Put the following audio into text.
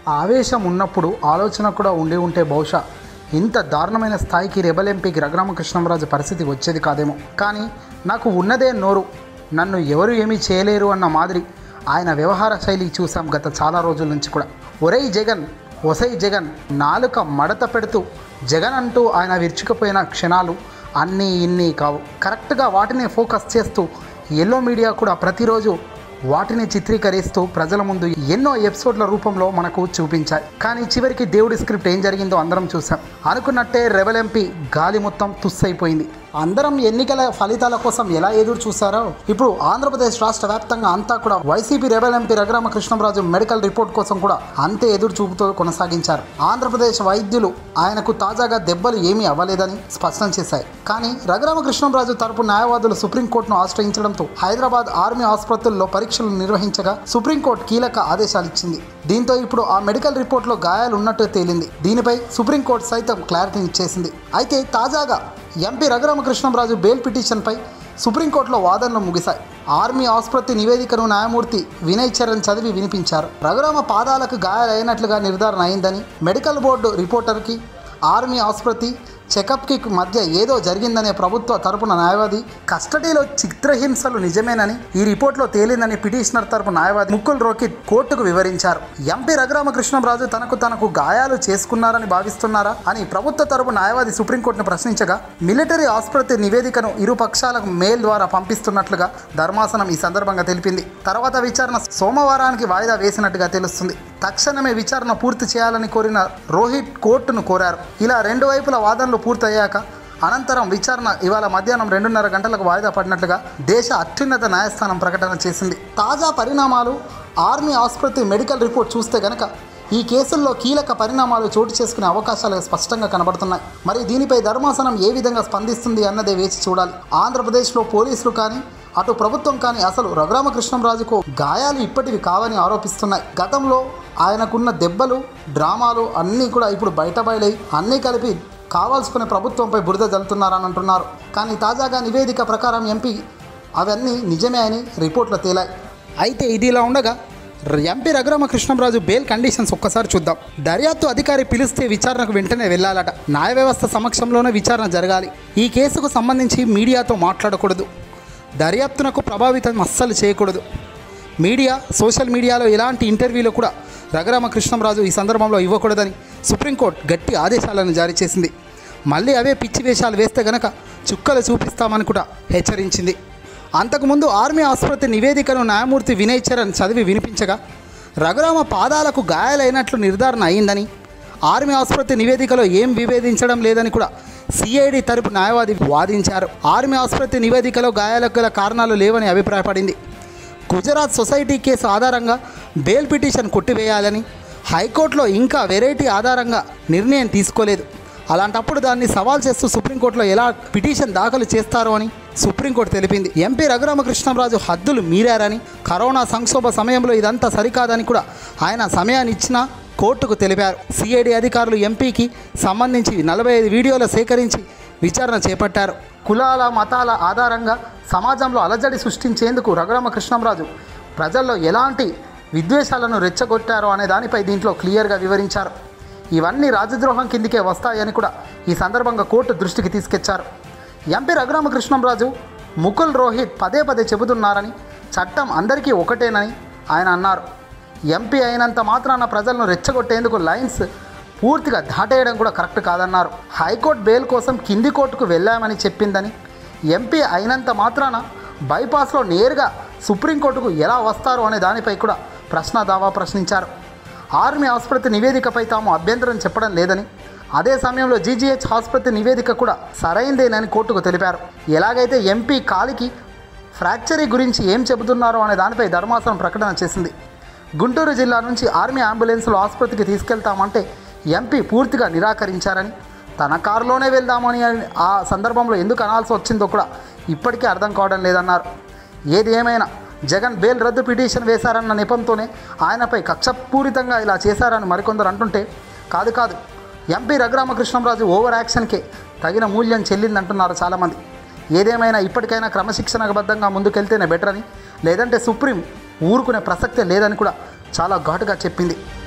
ఆవేశం ఉన్నప్పుడు ఆలోచన కూడా ఉండి ఉంటే బహుశా ఇంత దారుణమైన స్థాయికి రెబల్ ఎంపీకి రఘురామకృష్ణంరాజు పరిస్థితి వచ్చేది కాదేమో కానీ నాకు ఉన్నదే నోరు నన్ను ఎవరు ఏమీ చేయలేరు అన్న మాదిరి ఆయన వ్యవహార శైలి చూసాం గత చాలా రోజుల నుంచి కూడా ఒరేయ్ జగన్ ఒసై జగన్ నాలుక మడత పెడుతూ జగన్ అంటూ ఆయన విరుచుకుపోయిన క్షణాలు అన్నీ ఇన్ని కావు కరెక్ట్గా వాటిని ఫోకస్ చేస్తూ ఎల్లో మీడియా కూడా ప్రతిరోజు వాటిని చిత్రీకరిస్తూ ప్రజల ముందు ఎన్నో ఎపిసోడ్ల రూపంలో మనకు చూపించాయి కానీ చివరికి దేవుడి స్క్రిప్ట్ ఏం జరిగిందో అందరం చూసాం అనుకున్నట్టే రెబల్ ఎంపీ గాలి మొత్తం తుస్సైపోయింది అందరం ఎన్నికల ఫలితాల కోసం ఎలా ఎదురు చూసారో ఇప్పుడు ఆంధ్రప్రదేశ్ రాష్ట్ర వ్యాప్తంగా అంతా కూడా YCP rebel MP Raghuramakrishnamraju medical report కోసం కూడా అంతే ఎదురు చూపుతూ కొనసాగించారు ఆంధ్రప్రదేశ్ వైద్యులు ఆయనకు తాజాగా దెబ్బలు ఏమీ అవ్వలేదని స్పష్టం చేశాయి కానీ రఘురామకృష్ణంరాజు తరపు న్యాయవాదులు సుప్రీంకోర్టును ఆశ్రయించడంతో హైదరాబాద్ ఆర్మీ ఆసుపత్రుల్లో పరీక్షలు నిర్వహించగా సుప్రీంకోర్టు కీలక ఆదేశాలు ఇచ్చింది దీంతో ఇప్పుడు ఆ మెడికల్ రిపోర్ట్లో గాయాలు ఉన్నట్టు తేలింది దీనిపై సుప్రీంకోర్టు సైతం క్లారిటీ ఇచ్చేసింది అయితే తాజాగా ఎంపీ రఘురామకృష్ణంరాజు బెయిల్ పిటిషన్పై సుప్రీంకోర్టులో వాదనలు ముగిశాయి ఆర్మీ ఆసుపత్రి నివేదికను న్యాయమూర్తి వినయ్ చరణ్ చదివి వినిపించారు రఘురామ పాదాలకు గాయాలైనట్లుగా నిర్ధారణ అయిందని మెడికల్ బోర్డు రిపోర్టర్కి ఆర్మీ ఆసుపత్రి చెకప్కి మధ్య ఏదో జరిగిందనే ప్రభుత్వ తరపున న్యాయవాది కస్టడీలో చిత్రహింసలు నిజమేనని ఈ రిపోర్ట్లో తేలిందని పిటిషనర్ తరపు న్యాయవాది ముకుల్ రోహిత్ కోర్టుకు వివరించారు ఎంపీ రఘురామకృష్ణంరాజు తనకు తనకు గాయాలు చేసుకున్నారని భావిస్తున్నారా అని ప్రభుత్వ తరపు న్యాయవాది సుప్రీంకోర్టును ప్రశ్నించగా మిలిటరీ ఆసుపత్రి నివేదికను ఇరు పక్షాలకు మెయిల్ ద్వారా పంపిస్తున్నట్లుగా ధర్మాసనం ఈ సందర్భంగా తెలిపింది తర్వాత విచారణ సోమవారానికి వాయిదా వేసినట్టుగా తెలుస్తుంది తక్షణమే విచారణ పూర్తి చేయాలని కోరిన రోహిత్ కోర్టును కోరారు ఇలా రెండు వైపుల వాదనలు పూర్తయ్యాక అనంతరం విచారణ ఇవాళ మధ్యాహ్నం రెండున్నర గంటలకు వాయిదా పడినట్లుగా దేశ అత్యున్నత న్యాయస్థానం ప్రకటన చేసింది తాజా పరిణామాలు ఆర్మీ ఆసుపత్రి మెడికల్ రిపోర్ట్ చూస్తే గనక ఈ కేసుల్లో కీలక పరిణామాలు చోటు చేసుకునే అవకాశాలు స్పష్టంగా కనబడుతున్నాయి మరి దీనిపై ధర్మాసనం ఏ విధంగా స్పందిస్తుంది అన్నదే వేచి చూడాలి ఆంధ్రప్రదేశ్లో పోలీసులు కానీ అటు ప్రభుత్వం కానీ అసలు రఘురామకృష్ణంరాజుకు గాయాలు ఇప్పటివి కావని ఆరోపిస్తున్నాయి గతంలో ఆయనకున్న దెబ్బలు డ్రామాలు అన్నీ కూడా ఇప్పుడు బయటబయలై అన్నీ కలిపి కావాల్సుకునే ప్రభుత్వంపై బురద జల్లుతున్నారని అంటున్నారు కానీ తాజాగా నివేదిక ప్రకారం ఎంపీ అవన్నీ నిజమే అని రిపోర్ట్లో తేలాయి అయితే ఇది ఇలా ఉండగా ఎంపీ రఘురామకృష్ణంరాజు బెయిల్ కండిషన్స్ ఒక్కసారి చూద్దాం దర్యాప్తు అధికారి పిలిస్తే విచారణకు వెంటనే వెళ్ళాలట న్యాయ వ్యవస్థ సమక్షంలోనే విచారణ జరగాలి ఈ కేసుకు సంబంధించి మీడియాతో మాట్లాడకూడదు దర్యాప్తునకు ప్రభావితం అస్సలు చేయకూడదు మీడియా సోషల్ మీడియాలో ఎలాంటి ఇంటర్వ్యూలు కూడా రఘురామకృష్ణంరాజు ఈ సందర్భంలో ఇవ్వకూడదని సుప్రీంకోర్టు గట్టి ఆదేశాలను జారీ చేసింది మళ్ళీ అవే పిచ్చి వేషాలు వేస్తే గనక చుక్కలు చూపిస్తామని కూడా హెచ్చరించింది అంతకుముందు ఆర్మీ ఆసుపత్రి నివేదికను న్యాయమూర్తి వినయ్ చరణ్ చదివి వినిపించగా రఘురామ పాదాలకు గాయాలైనట్లు నిర్ధారణ అయిందని ఆర్మీ ఆసుపత్రి నివేదికలో ఏం విభేదించడం లేదని కూడా సిఐడి తరపు న్యాయవాది వాదించారు ఆర్మీ ఆసుపత్రి నివేదికలో గాయాలకు గల కారణాలు లేవని అభిప్రాయపడింది గుజరాత్ సొసైటీ కేసు ఆధారంగా బెయిల్ పిటిషన్ కొట్టివేయాలని హైకోర్టులో ఇంకా వెరైటీ ఆధారంగా నిర్ణయం తీసుకోలేదు అలాంటప్పుడు దాన్ని సవాల్ చేస్తూ సుప్రీంకోర్టులో ఎలా పిటిషన్ దాఖలు చేస్తారో అని సుప్రీంకోర్టు తెలిపింది ఎంపీ రఘురామకృష్ణంరాజు హద్దులు మీరారని కరోనా సంక్షోభ సమయంలో ఇదంతా సరికాదని కూడా ఆయన సమయాన్ని ఇచ్చినా కోర్టుకు తెలిపారు సిఐడి అధికారులు ఎంపీకి సంబంధించి నలభై ఐదు వీడియోలు సేకరించి విచారణ చేపట్టారు కులాల మతాల ఆధారంగా సమాజంలో అలజడి సృష్టించేందుకు రఘురామకృష్ణంరాజు ప్రజల్లో ఎలాంటి విద్వేషాలను రెచ్చగొట్టారో అనే దానిపై దీంట్లో క్లియర్గా వివరించారు ఇవన్నీ రాజద్రోహం కిందికే వస్తాయని కూడా ఈ సందర్భంగా కోర్టు దృష్టికి తీసుకొచ్చారు ఎంపీ రఘురామకృష్ణంరాజు ముకుల్ రోహిత్ పదే పదే చెబుతున్నారని చట్టం అందరికీ ఒకటేనని ఆయన అన్నారు ఎంపీ అయినంత మాత్రాన ప్రజలను రెచ్చగొట్టేందుకు లైన్స్ పూర్తిగా దాటేయడం కూడా కరెక్ట్ కాదన్నారు హైకోర్టు బెయిల్ కోసం కింది కోర్టుకు వెళ్ళామని చెప్పిందని ఎంపీ అయినంత మాత్రాన బైపాస్లో నేరుగా సుప్రీంకోర్టుకు ఎలా వస్తారు అనే దానిపై కూడా ప్రశ్న దావా ప్రశ్నించారు ఆర్మీ ఆసుపత్రి నివేదికపై తాము అభ్యంతరం చెప్పడం లేదని అదే సమయంలో జీజీహెచ్ ఆసుపత్రి నివేదిక కూడా సరైందేనని కోర్టుకు తెలిపారు ఎలాగైతే ఎంపీ కాలికి ఫ్రాక్చరీ గురించి ఏం చెబుతున్నారో అనే దానిపై ధర్మాసనం ప్రకటన చేసింది గుంటూరు జిల్లా నుంచి ఆర్మీ అంబులెన్స్లో ఆసుపత్రికి తీసుకెళ్తామంటే ఎంపీ పూర్తిగా నిరాకరించారని తన కారులోనే వెళ్దామని ఆ సందర్భంలో ఎందుకు అనాల్సి వచ్చిందో కూడా ఇప్పటికీ అర్థం కావడం లేదన్నారు ఏది ఏమైనా జగన్ బెయిల్ రద్దు పిటిషన్ వేశారన్న నెపంతోనే ఆయనపై కక్షపూరితంగా ఇలా చేశారని మరికొందరు అంటుంటే కాదు కాదు ఎంపీ రఘురామకృష్ణంరాజు ఓవర్ యాక్షన్కే తగిన మూల్యం చెల్లిందంటున్నారు చాలామంది ఏదేమైనా ఇప్పటికైనా క్రమశిక్షణబద్ధంగా ముందుకెళ్తేనే బెటర్ అని లేదంటే సుప్రీం ఊరుకునే ప్రసక్తే లేదని కూడా చాలా ఘాటుగా చెప్పింది